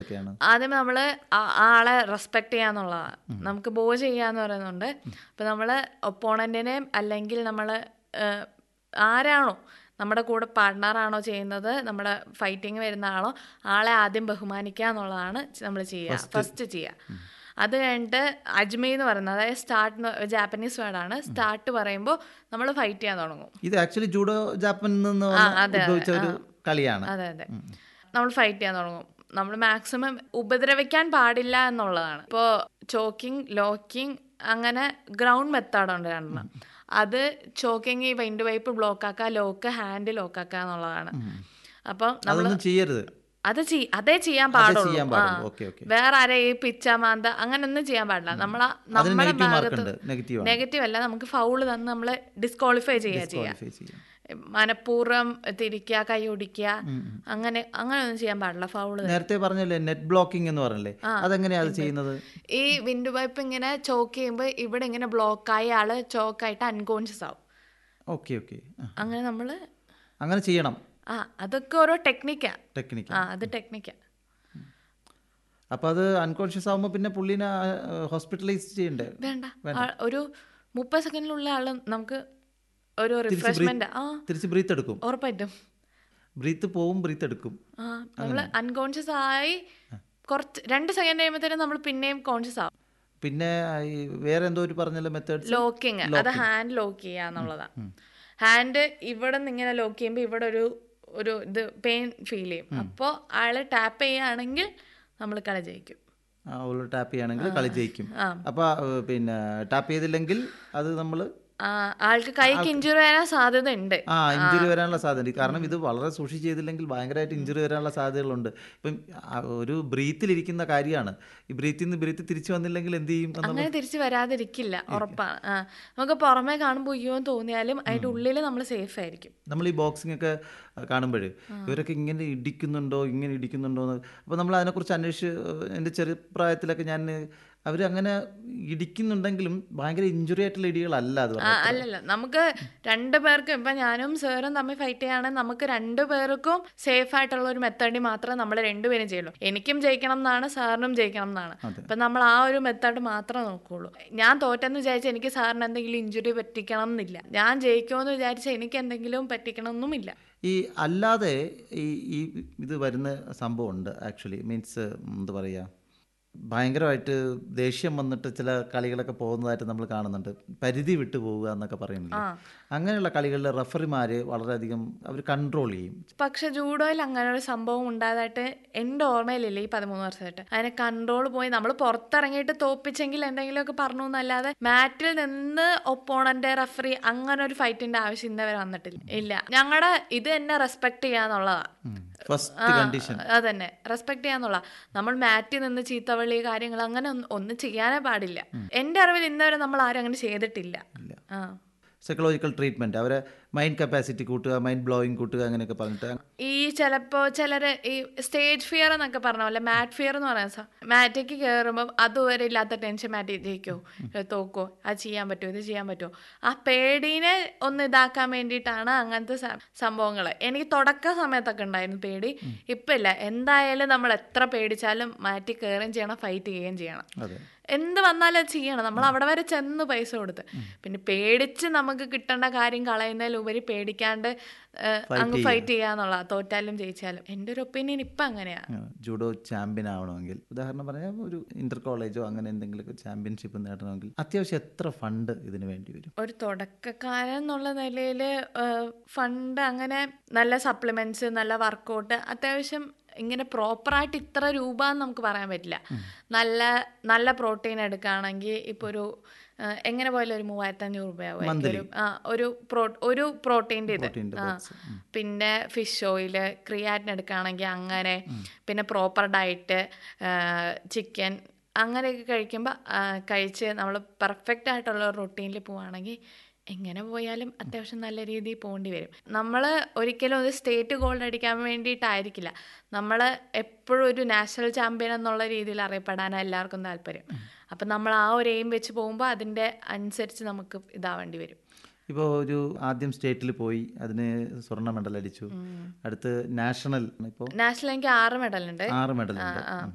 എന്തൊക്കെയാണ് ആദ്യം നമ്മൾ ആളെ റെസ്പെക്ട് ചെയ്യാന്നുള്ളതാണ് നമുക്ക് ബോ ചെയ്യാന്ന് പറയുന്നുണ്ട് ഇപ്പം നമ്മൾ ഒപ്പോണൻറ്റിനെ അല്ലെങ്കിൽ നമ്മൾ ആരാണോ നമ്മുടെ കൂടെ പാർട്ട്ണറാണോ ചെയ്യുന്നത് നമ്മുടെ ഫൈറ്റിങ് വരുന്ന ആളോ ആളെ ആദ്യം ബഹുമാനിക്കുക എന്നുള്ളതാണ് നമ്മൾ ചെയ്യുക ഫസ്റ്റ് ചെയ്യുക അത് കഴിഞ്ഞിട്ട് അജ്മി എന്ന് പറയുന്നത് അതായത് സ്റ്റാർട്ട് ജാപ്പനീസ് വേർഡാണ് സ്റ്റാർട്ട് പറയുമ്പോൾ നമ്മൾ ഫൈറ്റ് ചെയ്യാൻ തുടങ്ങും ഇത് ആക്ച്വലി ജൂഡോ ജാപ്പനിൽ നിന്ന് വന്ന ഉത്ഭവിച്ച ഒരു കളിയാണ് അതെ അതെ നമ്മൾ ഫൈറ്റ് ചെയ്യാൻ തുടങ്ങും നമ്മൾ മാക്സിമം ഉപദ്രവിക്കാൻ പാടില്ല എന്നുള്ളതാണ് ഇപ്പോൾ ചോക്കിംഗ് ലോക്കിംഗ് അങ്ങനെ ഗ്രൗണ്ട് മെത്തേഡുണ്ട് രണ്ടെണ്ണം അത് ചോക്കിങ് ഈ വൈൻഡ് വൈപ്പ് ബ്ലോക്ക് ആക്കുക ലോക്ക് ഹാൻഡ് ലോക്ക് ആക്കുക എന്നുള്ളതാണ് അപ്പം നമ്മൾ അതൊന്നും ചെയ്യരുത് അത് ചെയ്- അതേ ചെയ്യാൻ ചെയ്യാൻ പാടുള്ളൂ ആ. പാടുള്ളൂ ഓക്കെ ഓക്കെ വേറെ ആരെ ഈ പിച്ച മാന്ത അങ്ങനൊന്നും ചെയ്യാൻ പാടില്ല നമ്മളെ അതിന് നമ്മുടെ നെഗറ്റീവ് മാർക്ക് ഭാഗത്ത് ഉണ്ട് നെഗറ്റീവ് നെഗറ്റീവ് അല്ല നമുക്ക് ഫൗള് തന്ന് നമ്മളെ ഡിസ്ക്വാളിഫൈ ചെയ്യുക ചെയ്യാം ക്വാളിഫൈ ചെയ്യാം മനഃപൂർവ്വം തിരിക്കുക കൈ ഒടിക്കുക അങ്ങനെ അങ്ങനെ ഒന്നും ചെയ്യാൻ പാടില്ല ഫൗള് നേരത്തെ പറഞ്ഞല്ലേ നെറ്റ് ബ്ലോക്കിംഗ് എന്ന് പറഞ്ഞല്ലേ അതെങ്ങനെയാ അത് ചെയ്യുന്നത് ഈ വിൻഡോ പൈപ്പ് ഇങ്ങനെ ചോക്ക് ചെയ്യുമ്പോൾ ഇവിടെ ഇങ്ങനെ ബ്ലോക്കായി ആള് ചോക്കായിട്ട് അൺകോൺഷ്യസ് ആവും ഓക്കെ ഓക്കെ അങ്ങനെ നമ്മൾ അങ്ങനെ ചെയ്യണം ആ അതൊക്കെ ഓരോ ടെക്നിക്കാ ടെക്നിക്ക് ആ അത് ടെക്നിക്കാ അപ്പോൾ അത് അൺകോൺഷ്യസ് ആകുമ്പോൾ പിന്നെ പുള്ളിനെ ഹോസ്പിറ്റലൈസ് ചെയ്യണ്ടേ വേണ്ട ആ- ഒരു മുപ്പത് സെക്കൻഡിലുള്ള ആള് നമുക്ക് ഒരു റിഫ്രഷ്മെന്റ് ആ തിരിച്ച് ബ്രീത്ത് എടുക്കും ഉറപ്പായിട്ടും ബ്രീത്ത് പോവും ബ്രീത്ത് എടുക്കും ആ നമ്മൾ അൺകോൺഷ്യസ് ആയി കുറച്ച് രണ്ട് സെക്കൻഡ് കഴിയുമ്പോഴത്തേനും നമ്മൾ പിന്നെയും കോൺഷ്യസ് ആവും പിന്നെ ഈ വേറെ എന്തോ ഒരു പറഞ്ഞല്ലോ മെത്തേഡ്സ് ലോക്കിങ് അത് ഹാൻഡ് ലോക്ക് ചെയ്യുക എന്നുള്ളതാ ഹാൻഡ് ഇവിടെ നിന്ന് ഇങ്ങനെ ലോക്ക് ചെയ്യുമ്പോൾ ഇവിടെ ഒരു ഒരു ഇത് പെയിൻ ഫീൽ ചെയ്യും അപ്പോൾ ആള് ടാപ്പ് ചെയ്യുകയാണെങ്കിൽ നമ്മൾ കളി ജയിക്കും അവൾ ടാപ്പ് ചെയ്യുകയാണെങ്കിൽ കളി ജയിക്കും ആ. അപ്പോൾ പിന്നെ ടാപ്പ് ചെയ്തില്ലെങ്കിൽ അത് നമ്മൾ ആ, ആൾക്ക് കൈക്ക് ഇഞ്ചുറി വരാൻ സാധ്യത ഉണ്ട് ആ ഇഞ്ചുറി വരാനുള്ള സാധ്യത കാരണം ഇത് വളരെ സൂക്ഷിച്ച് ചെയ്തില്ലെങ്കിൽ ഭയങ്കരമായിട്ട് ഇഞ്ചുറി വരാനുള്ള സാധ്യതകളുണ്ട് ഇപ്പം ആ ഒരു ബ്രീത്തിലിരിക്കുന്ന കാര്യമാണ് ഈ ബ്രീത്തിൽ നിന്ന് ബ്രീത്ത് തിരിച്ചു വന്നില്ലെങ്കിൽ എന്ത് ചെയ്യും എന്നുള്ള അങ്ങനെ തിരിച്ച് വരാതിരിക്കില്ല ഉറപ്പാണ് ആ നമുക്ക് പുറമേ കാണുമ്പോൾ അയ്യോ എന്ന് തോന്നിയാലും അതിന്റെ ഉള്ളിൽ നമ്മൾ സേഫ് ആയിരിക്കും നമ്മൾ ഈ ബോക്സിംഗ് ഒക്കെ കാണുമ്പോൾ ഇവരൊക്കെ ഇങ്ങനെ ഇടിക്കുന്നുണ്ടോ ഇങ്ങനെ ഇടിക്കുന്നുണ്ടോ എന്ന് അപ്പോൾ നമ്മൾ അതിനെക്കുറിച്ച് അന്വേഷിച്ച് എൻ്റെ ചെറുപ്രായത്തിലൊക്കെ ഞാൻ അവർ അങ്ങനെ ഇടിക്കുന്നുണ്ടെങ്കിലും ഭയങ്കര ഇഞ്ചുറി ആയിട്ടുള്ള ഇടികളല്ല അത് ആ, പറഞ്ഞത്. അല്ലല്ല നമുക്ക് രണ്ടു പേർക്കും ഇപ്പൊ ഞാനും സാറും തമ്മിൽ ഫൈറ്റ് ചെയ്യുകയാണെങ്കിൽ നമുക്ക് രണ്ടു പേർക്കും സേഫ് ആയിട്ടുള്ള ഒരു മെത്തേഡിൽ മാത്രമേ നമ്മൾ രണ്ടുപേരും ചെയ്യുള്ളൂ എനിക്കും ജയിക്കണം എന്നാണ് സാറിനും ജയിക്കണം എന്നാണ് അപ്പൊ നമ്മൾ ആ ഒരു മെത്തേഡ് മാത്രമേ നോക്കുള്ളൂ ഞാൻ തോറ്റെന്ന് വിചാരിച്ച എനിക്ക് സാറിന് എന്തെങ്കിലും ഇഞ്ചുറി പറ്റിക്കണം എന്നില്ല ഞാൻ ജയിക്കുമെന്ന് വിചാരിച്ച എനിക്ക് എന്തെങ്കിലും പറ്റിക്കണം എന്നുമില്ല ഈ അല്ലാതെ ഈ ഈ ഇത് വരുന്ന സംഭവമുണ്ട് ആക്ച്വലി മീൻസ് എന്താ പറയുക ഭയങ്കരമായിട്ട് ദേഷ്യം വന്നിട്ട് ചില കളികളൊക്കെ പോകുന്നതായിട്ട് നമ്മൾ കാണുന്നുണ്ട് പരിധി വിട്ടു പോവുക എന്നൊക്കെ പറയുന്നില്ല അങ്ങനെയുള്ള കളികളിൽ റഫറിമാർ വളരെയധികം അവർ കൺട്രോൾ ചെയ്യും പക്ഷെ ജൂഡോയിൽ അങ്ങനെ ഒരു സംഭവം ഉണ്ടായതായിട്ട് എൻ്റെ ഓർമ്മയിലില്ല ഈ പതിമൂന്ന് വർഷമായിട്ട് അതിനെ കൺട്രോൾ പോയി നമ്മൾ പുറത്തിറങ്ങിയിട്ട് തോപ്പിച്ചെങ്കിൽ എന്തെങ്കിലുമൊക്കെ പറഞ്ഞു എന്നല്ലാതെ മാറ്റിൽ നിന്ന് ഒപ്പോണന്റെ റഫറി അങ്ങനെ ഒരു ഫൈറ്റിന്റെ ആവശ്യം ഇന്നവരെ വന്നിട്ടില്ല ഇല്ല ഞങ്ങളുടെ ഇത് എന്നെ റെസ്പെക്ട് ചെയ്യാന്നുള്ളതാണ് ഫസ്റ്റ് കണ്ടീഷൻ അതന്നെ റെസ്പെക്ട് ചെയ്യാന്നുള്ള നമ്മൾ മാറ്റിൽ നിന്ന് ചീത്തവള്ളി കാര്യങ്ങൾ അങ്ങനെ ഒന്നും ഒന്നും ചെയ്യാനേ പാടില്ല എൻ്റെ അറിവിൽ ഇന്നവരെ നമ്മൾ ആരും അങ്ങനെ ചെയ്തിട്ടില്ല ആ സൈക്കോളജിക്കൽ ട്രീറ്റ്മെൻറ്റ് അവരെ മൈൻഡ് കപ്പാസിറ്റി കൂട്ടുക മൈൻഡ് ബ്ലോയിങ് കൂട്ടുക അങ്ങനെയൊക്കെ പറഞ്ഞിട്ട് ഈ ചിലപ്പോ ചിലര് ഈ സ്റ്റേജ് ഫിയർ എന്നൊക്കെ പറഞ്ഞ പോലെ മാറ്റ് ഫിയർ എന്ന് പറയുന്ന സാ മാറ്റേക്ക് കയറുമ്പോൾ അതുവരെ ഇല്ലാത്ത ടെൻഷൻ മാറ്റി ജയിക്കോ തോക്കോ അത് ചെയ്യാൻ പറ്റുമോ ഇത് ചെയ്യാൻ പറ്റുമോ ആ പേടീനെ ഒന്ന് ഇതാക്കാൻ വേണ്ടിയിട്ടാണ് അങ്ങനത്തെ സ- സംഭവങ്ങൾ എനിക്ക് തുടക്ക സമയത്തൊക്കെ ഉണ്ടായിരുന്നു പേടി ഇപ്പം ഇല്ല എന്തായാലും നമ്മൾ എത്ര പേടിച്ചാലും മാറ്റി കയറുകയും ചെയ്യണം ഫൈറ്റ് ചെയ്യുകയും ചെയ്യണം അതെ എന്ത് വന്നാലും അത് ചെയ്യണം നമ്മൾ അവിടെ വരെ ചെന്ന് പൈസ കൊടുത്ത് പിന്നെ പേടിച്ച് നമുക്ക് കിട്ടേണ്ട കാര്യം കളയുന്നതിലുപരി പേടിക്കാണ്ട് ഏഹ്, അങ്ങ് ഫൈറ്റ് ചെയ്യാന്നുള്ള തോറ്റാലും ജയിച്ചാലും എൻ്റെ ഒരു ഒപ്പീനിയൻ ഇപ്പം അങ്ങനെയാ ജൂഡോ ചാമ്പ്യൻ ആവണമെങ്കിൽ ഉദാഹരണം പറഞ്ഞാൽ ഒരു ഇന്റർ കോളേജോ അങ്ങനെ എന്തെങ്കിലുമൊക്കെ ചാമ്പ്യൻഷിപ്പ് നേടണമെങ്കിൽ അത്യാവശ്യം എത്ര ഫണ്ട് ഇതിന് വേണ്ടി വരും ഒരു തുടക്കക്കാരൻ എന്നുള്ള നിലയിൽ ഫണ്ട് അങ്ങനെ നല്ല സപ്ലിമെന്റ്സ് നല്ല വർക്കൗട്ട് അത്യാവശ്യം ഇങ്ങനെ പ്രോപ്പറായിട്ട് ഇത്ര രൂപ എന്ന് നമുക്ക് പറയാൻ പറ്റില്ല നല്ല നല്ല പ്രോട്ടീൻ എടുക്കുകയാണെങ്കിൽ ഇപ്പോൾ ഒരു ആ, എങ്ങനെ പോയാലും ഒരു മൂവായിരത്തി അഞ്ഞൂറ് രൂപയാവും ഒരു ആ, ഒരു പ്രോ ഒരു പ്രോട്ടീൻ്റെ ഇത് പ്രോട്ടീൻ്റെ ആ പിന്നെ ഫിഷ് ഓയില് ക്രിയാറ്റിൻ എടുക്കുകയാണെങ്കിൽ അങ്ങനെ പിന്നെ പ്രോപ്പർ ഡയറ്റ് ചിക്കൻ അങ്ങനെയൊക്കെ കഴിക്കുമ്പോൾ കഴിച്ച് നമ്മൾ പെർഫെക്റ്റ് ആയിട്ടുള്ള റൊട്ടീനിൽ പോവുകയാണെങ്കിൽ എങ്ങനെ പോയാലും അത്യാവശ്യം നല്ല രീതിയിൽ പോകേണ്ടി വരും നമ്മൾ ഒരിക്കലും ഒരു സ്റ്റേറ്റ് ഗോൾഡ് അടിക്കാൻ വേണ്ടിയിട്ടായിരിക്കില്ല നമ്മൾ എപ്പോഴും ഒരു നാഷണൽ ചാമ്പ്യൻ എന്നുള്ള രീതിയിൽ അറിയപ്പെടാനാണ് എല്ലാവർക്കും താല്പര്യം അപ്പം നമ്മൾ ആ ഒരു എയിം വെച്ച് പോകുമ്പോൾ അതിൻ്റെ അനുസരിച്ച് നമുക്ക് ഇതാവേണ്ടി വരും ഇപ്പോൾ ഒരു ആദ്യം സ്റ്റേറ്റിൽ പോയി അതിന് സ്വർണ്ണ മെഡൽ അടിച്ചു അടുത്ത് നാഷണൽ ഇപ്പോൾ നാഷണൽ എനിക്ക് ആറ് മെഡൽ ഉണ്ട് ആറ് മെഡൽ ഉണ്ട്